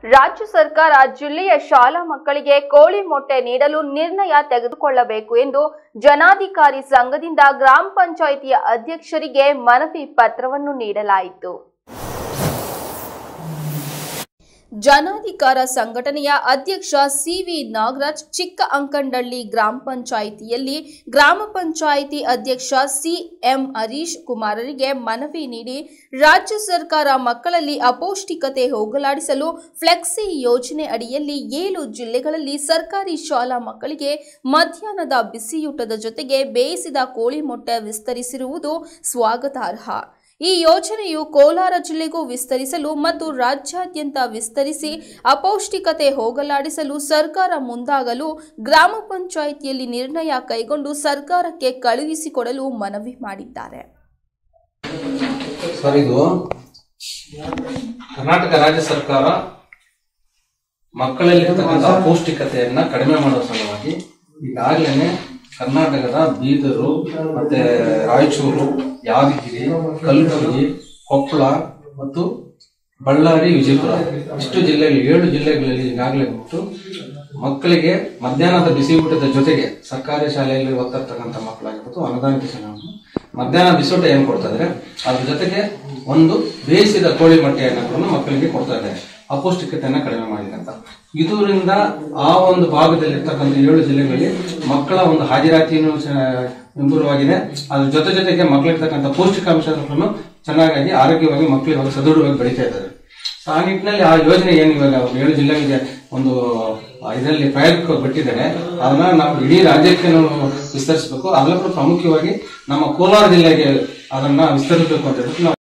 ರಾಜ್ಯ ಸರ್ಕಾರ ಜಿಲ್ಲೆಯ ಶಾಲಾ ಮಕ್ಕಳಿಗೆ ಕೋಳಿ ಮೊಟ್ಟೆ ನೀಡಲು ನಿರ್ಣಯ ತೆಗೆದುಕೊಳ್ಳಬೇಕು ಎಂದು ಜನಾಧಿಕಾರಿ ಸಂಘದಿಂದ ಗ್ರಾಮ ಪಂಚಾಯಿತಿಯ ಅಧ್ಯಕ್ಷರಿಗೆ ಮನವಿ ಪತ್ರವನ್ನು ನೀಡಲಾಯಿತು ಜನಾಧಿಕಾರ ಸಂಘಟನೆಯ ಅಧ್ಯಕ್ಷ ಸಿವಿ ನಾಗರಾಜ್ ಚಿಕ್ಕ ಅಂಕಂಡಳ್ಳಿ ಗ್ರಾಮ ಪಂಚಾಯಿತಿಯಲ್ಲಿ ಗ್ರಾಮ ಪಂಚಾಯಿತಿ ಅಧ್ಯಕ್ಷ ಸಿಎಂ ಹರೀಶ್ ಕುಮಾರರಿಗೆ ಮನವಿ ನೀಡಿ ರಾಜ್ಯ ಸರ್ಕಾರ ಮಕ್ಕಳಲ್ಲಿ ಅಪೌಷ್ಟಿಕತೆ ಹೋಗಲಾಡಿಸಲು ಫ್ಲೆಕ್ಸಿ ಯೋಜನೆ ಅಡಿಯಲ್ಲಿ ಏಳು ಜಿಲ್ಲೆಗಳಲ್ಲಿ ಸರ್ಕಾರಿ ಶಾಲಾ ಮಕ್ಕಳಿಗೆ ಮಧ್ಯಾಹ್ನದ ಬಿಸಿಯೂಟದ ಜೊತೆಗೆ ಬೇಯಿಸಿದ ಕೋಳಿ ಮೊಟ್ಟೆ ವಿಸ್ತರಿಸಿರುವುದು ಸ್ವಾಗತಾರ್ಹ ಈ ಯೋಜನೆಯು ಕೋಲಾರ ಜಿಲ್ಲೆಗೂ ವಿಸ್ತರಿಸಲು ಮತ್ತು ರಾಜ್ಯಾದ್ಯಂತ ವಿಸ್ತರಿಸಿ ಅಪೌಷ್ಟಿಕತೆ ಹೋಗಲಾಡಿಸಲು ಸರ್ಕಾರ ಮುಂದಾಗಲು ಗ್ರಾಮ ಪಂಚಾಯಿತಿಯಲ್ಲಿ ನಿರ್ಣಯ ಕೈಗೊಂಡು ಸರ್ಕಾರಕ್ಕೆ ಕಳುಹಿಸಿಕೊಡಲು ಮನವಿ ಮಾಡಿದ್ದಾರೆ ಸರ್ ಇದು ಕರ್ನಾಟಕ ರಾಜ್ಯ ಸರ್ಕಾರ ಮಕ್ಕಳಲ್ಲಿರ್ತಕ್ಕಂಥ ಪೌಷ್ಟಿಕತೆಯನ್ನ ಕಡಿಮೆ ಮಾಡುವ ಸಲುವಾಗಿ ಈಗಾಗಲೇ ಕರ್ನಾಟಕದ ಬೀದರು ಮತ್ತೆ ರಾಯಚೂರು ಯಾದಗಿರಿ ಕಲಬುರಗಿ ಕೊಪ್ಪಳ ಮತ್ತು ಬಳ್ಳಾರಿ ವಿಜಯಪುರ ಇಷ್ಟು ಜಿಲ್ಲೆಗಳು ಏಳು ಜಿಲ್ಲೆಗಳಲ್ಲಿ ಈಗಾಗಲೇ ಬಿಟ್ಟು ಮಕ್ಕಳಿಗೆ ಮಧ್ಯಾಹ್ನದ ಬಿಸಿ ಊಟದ ಜೊತೆಗೆ ಸರ್ಕಾರಿ ಶಾಲೆಯಲ್ಲಿ ಓದ್ತಿರ್ತಕ್ಕಂಥ ಮಕ್ಕಳಾಗಿರ್ಬೋದು ಅನುದಾನಿತ ಶಾಲೆಗಳನ್ನು ಮಧ್ಯಾಹ್ನ ಬಿಸಿಯೂಟ ಏನು ಕೊಡ್ತಾ ಇದ್ರೆ ಅದ್ರ ಜೊತೆಗೆ ಒಂದು ಬೇಯಿಸಿದ ಕೋಳಿ ಮೊಟ್ಟೆಯನ್ನು ಕೂಡ ಮಕ್ಕಳಿಗೆ ಕೊಡ್ತಾ ಇದ್ದಾರೆ ಅಪೌಷ್ಟಿಕತೆಯನ್ನ ಕಡಿಮೆ ಮಾಡಿದೆ ಅಂತ ಇದರಿಂದ ಆ ಒಂದು ಭಾಗದಲ್ಲಿ ಇರ್ತಕ್ಕಂಥ ಏಳು ಜಿಲ್ಲೆಗಳಲ್ಲಿ ಮಕ್ಕಳ ಒಂದು ಹಾಜರಾತಿಯನ್ನು ಇಂಪ್ರೂವ್ ಆಗಿದೆ ಅದ್ರ ಜೊತೆ ಜೊತೆಗೆ ಮಕ್ಕಳಿರ್ತಕ್ಕಂಥ ಪೌಷ್ಟಿಕಾಂಶಗಳನ್ನು ಚೆನ್ನಾಗಿ ಆರೋಗ್ಯವಾಗಿ ಮಕ್ಕಳು ಇವಾಗ ಸದೃಢವಾಗಿ ಬೆಳೀತಾ ಇದ್ದಾರೆ ಸೊ ಆ ನಿಟ್ಟಿನಲ್ಲಿ ಆ ಯೋಜನೆ ಏನು ಇವಾಗ ಏಳು ಜಿಲ್ಲೆಗಳಿಗೆ ಒಂದು ಇದರಲ್ಲಿ ಪ್ರಯೋಗಕ್ಕೆ ಬಿಟ್ಟಿದ್ದಾರೆ ಅದನ್ನ ನಾವು ಇಡೀ ರಾಜ್ಯಕ್ಕೆ ನಾವು ವಿಸ್ತರಿಸಬೇಕು ಅದರಲ್ಲೂ ಪ್ರಮುಖವಾಗಿ ನಮ್ಮ ಕೋಲಾರ ಜಿಲ್ಲೆಗೆ ಅದನ್ನ ವಿಸ್ತರಿಸಬೇಕು ಅಂತ ಹೇಳ್ಬಿಟ್ಟು ನಾವು